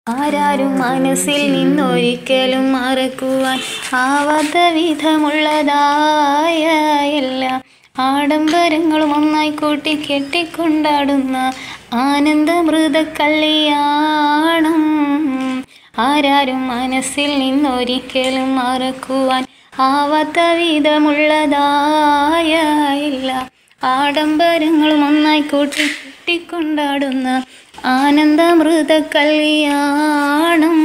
ആരാരും മനസ്സിൽ നിന്നൊരിക്കലും മറക്കുവാൻ ആവാത്ത വിധമുള്ളതായ എല്ലാ ആഡംബരങ്ങളും ഒന്നായി കൂട്ടി കെട്ടിക്കൊണ്ടാടുന്ന ആനന്ദമൃത കല്യാണം ആരാരും മനസ്സിൽ നിന്നൊരിക്കലും മറക്കുവാൻ ആവാത്ത വിധമുള്ളതായ എല്ലാ ആഡംബരങ്ങളും ഒന്നായി കൂട്ടി കെട്ടിക്കൊണ്ടാടുന്ന ആനന്ദമൃത കല്യാണം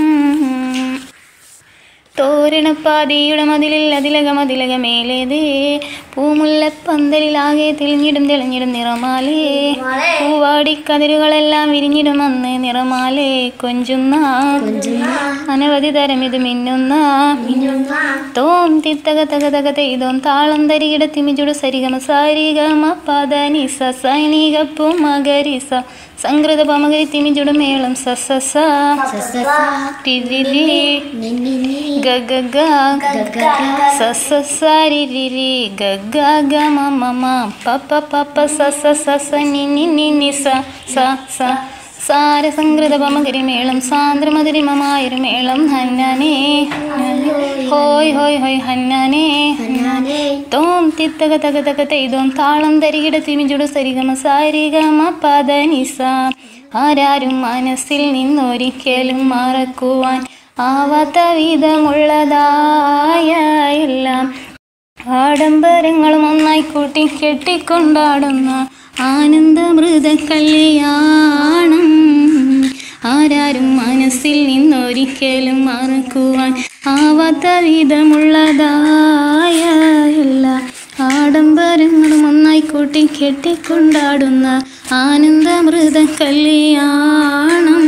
തോരണപ്പാതിയുടെ മതിലിൽ അതിലകം അതിലകമേലേതേ പൂമുല്ലപ്പന്തലിലാകെ തെളിഞ്ഞിടും തെളിഞ്ഞിടും നിറമാലേ പൂവാടി കതിരുകളെല്ലാം വിരിഞ്ഞിടും അന്ന് നിറമാലേ കൊഞ്ചുന്ന അനവധി തരം ഇത് മിന്നുന്ന തോം തിത്തക തക തക തെയ്തോം താളം തരികിട തിമിജുടു സരിഗമ സാരിഗമ പദ നിസ സൈനിക പുമകരിസ സംകൃത പമകരി തിമിജുടു മേളം സ സ സ ടി രി രി ഗ ഗ ഗ സ സ സ രി രി രി ഗ ഗ ഗ മ മ മ പ പ പ പ സ സ സ സ നി നി നി നി സ സ സ സാരസംകൃത പമകരി മേളം സാന്ദ്രമധുരിമമായൊരു മേളം ഹന്നാനേ ഹോയ് ഹോയ് ഹോയ് ഹന്നാനേ തോം തിത്തക തക തക തെയ്തോം താളം തരികിട തിമിജുടു സരിഗമ സാരിഗമ പദ നിസ ആരാരും മനസ്സിൽ നിന്നൊരിക്കലും മറക്കുവാൻ ആവാത്ത വിധമുള്ളതായ എല്ലാം ആഡംബരങ്ങളും ഒന്നായി കൂട്ടി കെട്ടിക്കൊണ്ടാടുന്ന ആനന്ദമൃത കല്യാണം ആരാരും മനസ്സിൽ നിന്നൊരിക്കലും മറക്കുവാൻ ആവാത്ത വിധമുള്ളതായ എല്ലാ ആഡംബരങ്ങളും ഒന്നായി കൂട്ടി കെട്ടിക്കൊണ്ടാടുന്ന ആനന്ദമൃത കല്യാണം